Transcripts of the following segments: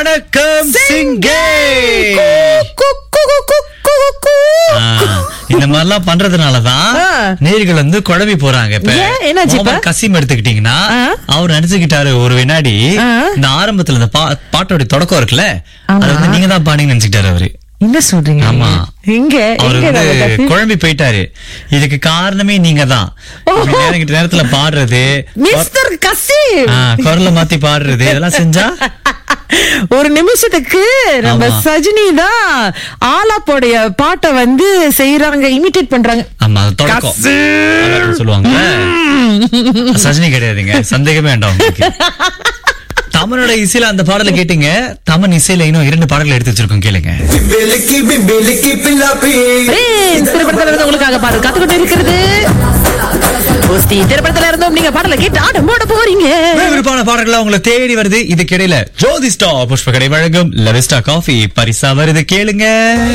வணக்கம் சிங்கே ஆ, இந்த மாதிரிலாம் பண்றதுனாலதான் ஆ. நேர்கள் வந்து குழம்பி போறாங்க இப்ப ஏன்? என்னாச்சு இப்ப? முகமது கசீம் எடுத்துக்கிட்டீங்கன்னா ஆ. அவர் நினைச்சுக்கிட்டாரு ஒரு வினாடி ஆ. இந்த ஆரம்பத்துல இந்த பா- பாட்டோட தொடக்கம் இருக்குல்ல அது வந்து நீங்க தான் பாடிங்கன்னு நினைச்சுக்கிட்டாரு அவரு என்ன சொல்றீங்க ஆமா. எங்க அவர் எங்க வந்து நடக்குது? குழம்பி போயிட்டாரு இதுக்கு காரணமே நீங்க தான் நேரங்கிட்ட நேரத்துல பாடுறது மிஸ்டர் கசீம் ஆ, குரலை மாத்தி பாடுறது இதெல்லாம் செஞ்சா ஒரு நிமிஷத்துக்கு நம்ம ஆமா. சஜினி தான் ஆலாப்போடைய பாட்டை வந்து செய்யறாங்க இமிட்டேட் பண்றாங்க ஆமா அது தொடக்கம் கசீம். அதான் சொல்லுவாங்க சஜினி கிடையாதுங்க சந்தேகமே வேண்டாம் உங்களுக்கு தமனோட இசையில அந்த பாடலை கேட்டீங்க தமன் இசையில இன்னும் இரண்டு பாடல்கள் எடுத்து வச்சிருக்கோம் கேளுங்க பிம்பிலிக்கி பிம்பிலிக்கி பில்லாப்பி பிரின்ஸ் திரைப்படத்துல இருந்து உங்களுக்காக பாடல் காத்துக்கொண்டு இருக்கிறது ஒஸ்தி திரைப்படத்துல இருந்தும் நீங்க பாடலை கேட்டு ஆடம் போட போறீங்க விருப்பான பாடல்கள் உங்களை தேடி வருது இதுக்கு இடையில ஜோதி ஸ்டா புஷ்ப கடை வழங்கும் லவிஸ்டா காஃபி பரிசா வருது கேளுங்க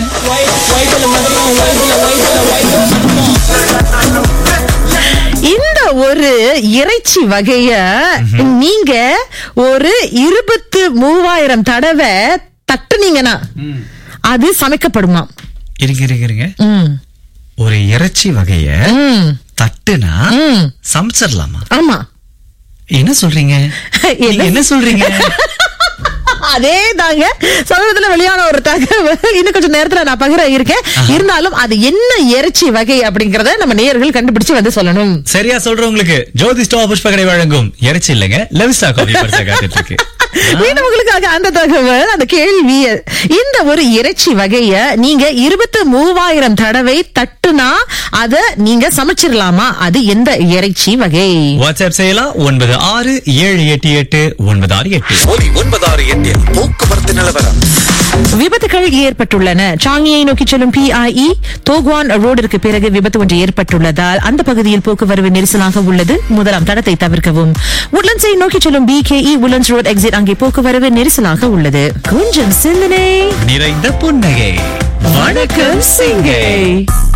இந்த ஒரு இறைச்சி வகைய நீங்க ஒரு இருபத்து மூவாயிரம் தடவை தட்டுனீங்கன்னா அது சமைக்கப்படுமா இருங்க இருங்க இருங்க ம், ஒரு இறைச்சி வகைய ம், தட்டுனா ம். சமைச்சிடலாமா ஆமா என்ன சொல்றீங்க நீங்க என்ன சொல்றீங்க அதே தாங்க சமீபத்துல வெளியான ஒரு தகவல் இன்னும் கொஞ்சம் நேரத்துல நான் பகிர இருக்கேன் இருந்தாலும் அது என்ன இறைச்சி வகை அப்படிங்கறத நம்ம நேயர்கள் கண்டுபிடிச்சு வந்து சொல்லணும் சரியா சொல்றவங்களுக்கு ஜோதி ஸ்டா புஷ்ப கடை வழங்கும் இறைச்சி இல்லைங்க லவிஸ்டா காஃபி பரிசா காத்துட்டு இருக்கு மீண்டும் உங்களுக்காக அந்த தகவல் அந்த கேள்வி இந்த ஒரு இறைச்சி வகைய நீங்க இருபத்து மூவாயிரம் தடவை தட்டுனா அத நீங்க சமைச்சிடலாமா அது எந்த இறைச்சி வகை வாட்ஸ்அப் செய்யலாம் ஒன்பது ஆறு ஏழு எட்டு எட்டு ஒன்பது ஆறு எட்டு ஒலி ஒன்பதாறு எட்டில் போக்குவரத்து நிலவரம் விபத்துகள் ஏற்பட்டுள்ளன சாங்கியை நோக்கி செல்லும் பிஐஇ தோக்வான் ரோடிற்கு பிறகு விபத்து ஒன்று ஏற்பட்டுள்ளதால் அந்த பகுதியில் போக்குவரவு நெரிசலாக உள்ளது முதலாம் தடத்தை தவிர்க்கவும் உட்லண்ட்ஸை நோக்கி செல்லும் பிகேஇ உட்லண்ட்ஸ் ரோட் எக்ஸிட் அங்கே போக்குவரவு நெரிசலாக உள்ளது கொஞ்சம் சிந்தனை நிறைந்த புன்னகை வணக்கம் சிங்கை